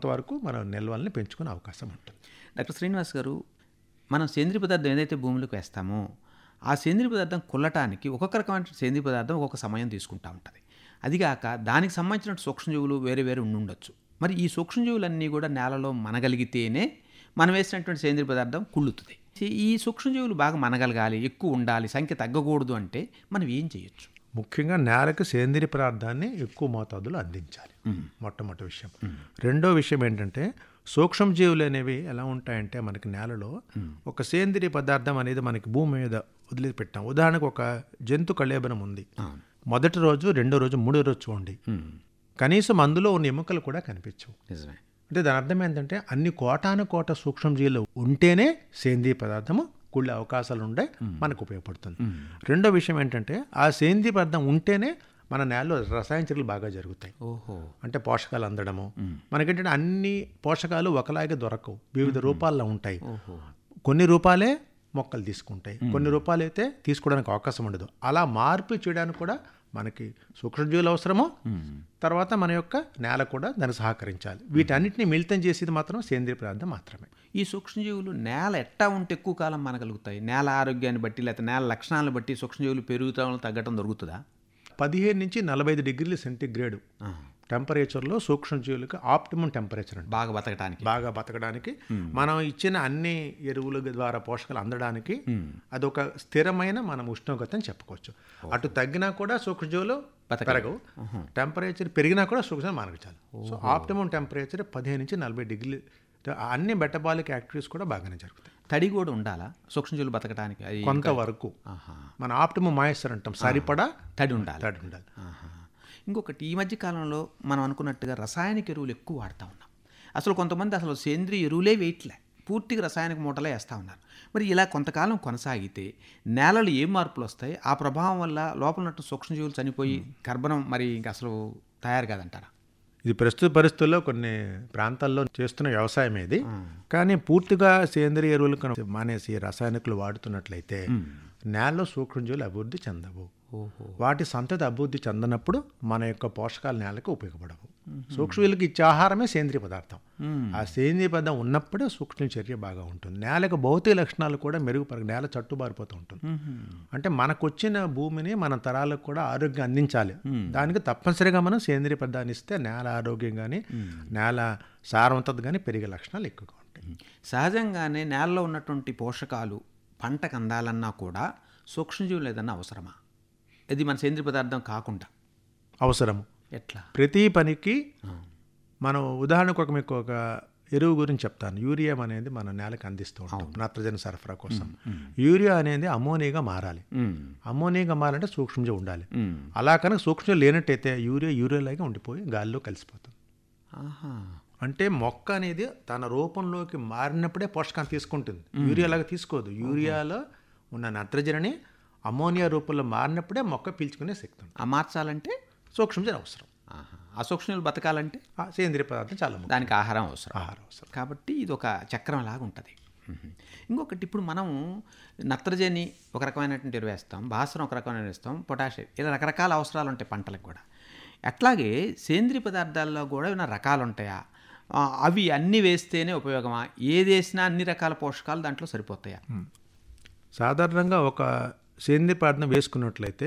కొంతవరకు మన నిల్వల్ని పెంచుకునే అవకాశం ఉంటుంది డాక్టర్ శ్రీనివాస్ గారు మనం సేంద్రియ పదార్థం ఏదైతే భూమిలోకి వేస్తామో ఆ సేంద్రియ పదార్థం కుల్లటానికి ఒక్కొక్క రకమైన సేంద్రియ పదార్థం ఒక్కొక్క సమయం తీసుకుంటా ఉంటుంది అదిగాక దానికి సంబంధించిన సూక్ష్మజీవులు వేరే వేరే ఉండి ఉండొచ్చు మరి ఈ సూక్ష్మజీవులన్నీ కూడా నేలలో మనగలిగితేనే మనం వేసినటువంటి సేంద్రియ పదార్థం కుళ్ళుతుంది ఈ సూక్ష్మజీవులు బాగా మనగలగాలి ఎక్కువ ఉండాలి సంఖ్య తగ్గకూడదు అంటే మనం ఏం చేయొచ్చు ముఖ్యంగా నేలకు సేంద్రియ పదార్థాన్ని ఎక్కువ మోతాదులో అందించాలి మొట్టమొదటి విషయం రెండో విషయం ఏంటంటే సూక్ష్మజీవులు అనేవి ఎలా ఉంటాయంటే మనకి నేలలో ఒక సేంద్రియ పదార్థం అనేది మనకి భూమి మీద వదిలిపెట్టాం ఉదాహరణకు ఒక జంతు కళేబరం ఉంది మొదటి రోజు రెండో రోజు మూడో రోజు చూడండి కనీసం అందులో ఉన్న ఎముకలు కూడా కనిపించవు నిజమే అంటే దాని అర్థం ఏంటంటే అన్ని కోటాను కోట సూక్ష్మజీవులు ఉంటేనే సేంద్రియ పదార్థము కుళ్ళే అవకాశాలు ఉండే మనకు ఉపయోగపడుతుంది రెండో విషయం ఏంటంటే ఆ సేంద్రియ పదార్థం ఉంటేనే మన నేలలో రసాయన చర్యలు బాగా జరుగుతాయి ఓహో అంటే పోషకాలు అందడము మనకేంటంటే అన్ని పోషకాలు ఒకలాగే దొరకవు వివిధ రూపాల్లో ఉంటాయి కొన్ని రూపాలే మొక్కలు తీసుకుంటాయి కొన్ని రూపాయలు అయితే తీసుకోవడానికి అవకాశం ఉండదు అలా మార్పు చేయడానికి కూడా మనకి సూక్ష్మజీవులు అవసరము తర్వాత మన యొక్క నేల కూడా దానికి సహకరించాలి వీటన్నిటిని మిళితం చేసేది మాత్రం సేంద్రియ పదార్థం మాత్రమే ఈ సూక్ష్మజీవులు నేల ఎట్టా ఉంటే ఎక్కువ కాలం మనగలుగుతాయి నేల ఆరోగ్యాన్ని బట్టి లేకపోతే నేల లక్షణాలను బట్టి సూక్ష్మజీవులు పెరుగుతాం తగ్గటం దొరుకుతుందా పదిహేను నుంచి నలభై ఐదు డిగ్రీల సెంటీగ్రేడ్ టెంపరేచర్లో సూక్ష్మజీవులకు ఆప్టిమం టెంపరేచర్ అండి బాగా బతకటానికి బాగా బతకడానికి మనం ఇచ్చిన అన్ని ఎరువుల ద్వారా పోషకాలు అందడానికి అదొక స్థిరమైన మనం ఉష్ణోగ్రత అని చెప్పుకోవచ్చు అటు తగ్గినా కూడా సూక్ష్మజీవులు పెరగవు టెంపరేచర్ పెరిగినా కూడా సూక్ష్మజీవులు మనకు సో ఆప్టిమం టెంపరేచర్ పదిహేను నుంచి నలభై డిగ్రీలు అన్ని మెటబాలిక్ యాక్టివిటీస్ కూడా బాగానే జరుగుతాయి తడి కూడా ఉండాలా సూక్ష్మజీవులు బతకడానికి అది కొంతవరకు ఆహా. మన ఆప్టిమం మాయిశ్చర్ అంటాం సరిపడా తడి ఉండాలి తడి ఉండాలి ఆహా. ఇంకొకటి ఈ మధ్య కాలంలో మనం అనుకున్నట్టుగా రసాయనిక ఎరువులు ఎక్కువ వాడుతూ ఉన్నాం అసలు కొంతమంది అసలు సేంద్రియ ఎరువులే వేయట్లే పూర్తిగా రసాయనిక మూటలే వేస్తూ ఉన్నారు మరి ఇలా కొంతకాలం కొనసాగితే నేలలు ఏ మార్పులు వస్తాయి ఆ ప్రభావం వల్ల లోపల ఉన్నట్టు సూక్ష్మజీవులు చనిపోయి గర్భణం మరి ఇంక అసలు తయారు కాదంటారా ఇది ప్రస్తుత పరిస్థితుల్లో కొన్ని ప్రాంతాల్లో చేస్తున్న వ్యవసాయం ఇది కానీ పూర్తిగా సేంద్రియ ఎరువులు కనుక మానేసి రసాయనికులు వాడుతున్నట్లయితే నేలలో సూక్ష్మజీవులు అభివృద్ధి చెందవు ఓహో వాటి సంతతి అభివృద్ధి చెందనప్పుడు మన యొక్క పోషకాలు నేలకు ఉపయోగపడవు సూక్ష్మజీవులకు ఇచ్చే ఆహారమే సేంద్రియ పదార్థం ఆ సేంద్రియ పదార్థం ఉన్నప్పుడే సూక్ష్మ చర్య బాగా ఉంటుంది నేలకు భౌతిక లక్షణాలు కూడా మెరుగుపరగ నేల చట్టుబారిపోతూ ఉంటుంది అంటే మనకు వచ్చిన భూమిని మన తరాలకు కూడా ఆరోగ్యం అందించాలి దానికి తప్పనిసరిగా మనం సేంద్రియ పదార్థాన్ని ఇస్తే నేల ఆరోగ్యం కానీ నేల సారవంతత కానీ పెరిగే లక్షణాలు ఎక్కువగా ఉంటాయి సహజంగానే నేలలో ఉన్నటువంటి పోషకాలు పంటకు అందాలన్నా కూడా సూక్ష్మజీవులు ఏదన్నా అవసరమా ఇది మన సేంద్రియ పదార్థం కాకుండా అవసరము ఎట్లా ప్రతి పనికి మనం ఉదాహరణకు ఒక మీకు ఒక ఎరువు గురించి చెప్తాను యూరియా అనేది మన నేలకు అందిస్తూ ఉంటాం నత్రజని సరఫరా కోసం యూరియా అనేది అమోనియాగా మారాలి ఉమ్, అమోనియాగా మారాలంటే సూక్ష్మజీవి ఉండాలి ఉమ్. అలా కనుక సూక్ష్మజీవి లేనట్టయితే యూరియా యూరియాలాగా ఉండిపోయి గాలిలో కలిసిపోతుంది ఆహా అంటే మొక్క అనేది తన రూపంలోకి మారినప్పుడే పోషకాన్ని తీసుకుంటుంది యూరియాలాగా తీసుకోదు యూరియాలో ఉన్న నత్రజనిని అమోనియా రూపంలో మారినప్పుడే మొక్క పీల్చుకునే శక్తి ఉంటుంది ఆ మార్చాలంటే సూక్ష్మజీవి అవసరం ఆహా. ఆ సూక్ష్మజీవులు బతకాలంటే ఆ సేంద్రియ పదార్థం చాలా ముఖ్యం దానికి ఆహారం అవసరం ఆహారం అవసరం కాబట్టి ఇది ఒక చక్రం లాగా ఉంటుంది మ్మ్. ఇంకొకటి ఇప్పుడు మనం నత్రజని ఒక రకమైనటువంటి ఎరువు వేస్తాం భాస్వరం ఒక రకమైన వేస్తాం పొటాషియం ఇలా రకరకాల అవసరాలు ఉంటాయి పంటలకు కూడా అట్లాగే సేంద్రియ పదార్థాల్లో కూడా ఏమైనా రకాలు ఉంటాయా ఆ, అవి అన్నీ వేస్తేనే ఉపయోగమా ఏది వేసినా అన్ని రకాల పోషకాలు దాంట్లో సరిపోతాయా సాధారణంగా ఒక సేంద్రియ పదార్థం వేసుకున్నట్లయితే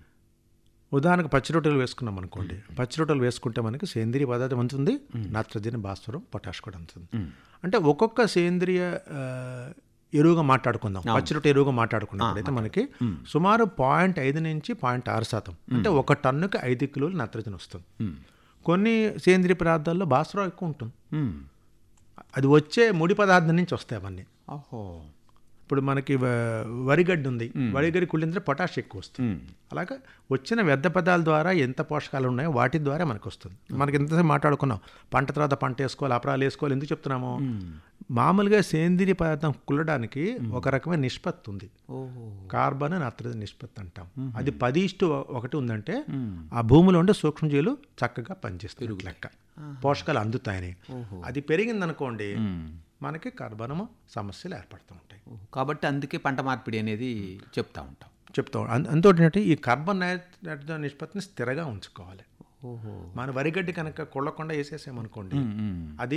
ఉదాహరణకు పచ్చి రొట్టెలు వేసుకున్నాం అనుకోండి పచ్చి రొట్టెలు వేసుకుంటే మనకి సేంద్రియ పదార్థం ఉంటుంది నత్రజని భాస్వరం పొటాష్ కూడా ఉంటుంది అంటే ఒక్కొక్క సేంద్రియ ఆ, ఎరువుగా మాట్లాడుకుందాం పచ్చి రొట్టె ఎరువుగా మాట్లాడుకున్నట్లయితే మనకి సుమారు పాయింట్ ఐదు నుంచి పాయింట్ ఆరు శాతం అంటే ఒక టన్నుకి ఐదు కిలోలు నత్రజని వస్తుంది కొన్ని సేంద్రియ పదార్థాల్లో భాస్వరం ఎక్కువ ఉంటుంది మ్మ్. అది వచ్చే ముడి పదార్థం నుంచి వస్తాయి అవన్నీ ఓహో ఇప్పుడు మనకి వ- వరిగడ్డి ఉంది వరిగడ్డి కుళ్ళింದ್ರೆ పొటాష్ ఎక్కువ వస్తుంది మ్మ్. అలాగా వచ్చిన వ్యర్థ పదాల ద్వారా ఎంత పోషకాలు ఉన్నాయో వాటి ద్వారా మనకు వస్తుంది మనకి ఎంతసేపు మాట్లాడుకున్నాం పంట తర్వాత పంట వేసుకోవాలి అపరాలు వేసుకోవాలి ఎందుకు చెప్తున్నాము మామూలుగా సేంద్రియ పదార్థం కుల్లడానికి ఒక రకమైన నిష్పత్తి ఉంది ఓహో కార్బన్ నత్రజని నిష్పత్తి అంటాం అది పది ఇష్టు ఒకటి ఉందంటే ఆ భూమిలో ఉండే సూక్ష్మజీవులు చక్కగా పనిచేస్తాయి లెక్క పోషకాలు అందుతాయని అది పెరిగిందనుకోండి మనకి కార్బనము సమస్యలు ఏర్పడుతూ ఉంటాయి ఓహో. కాబట్టి అందుకే పంట మార్పిడి అనేది చెప్తా ఉంటాం చెప్తాం అంతోటి ఈ కార్బన్ నైట్రోజన్ నిష్పత్తిని స్థిరంగా ఉంచుకోవాలి ఓహో మన వరిగడ్డి కనుక కొళ్ళకుండా వేసేసామనుకోండి మ్మ్. అది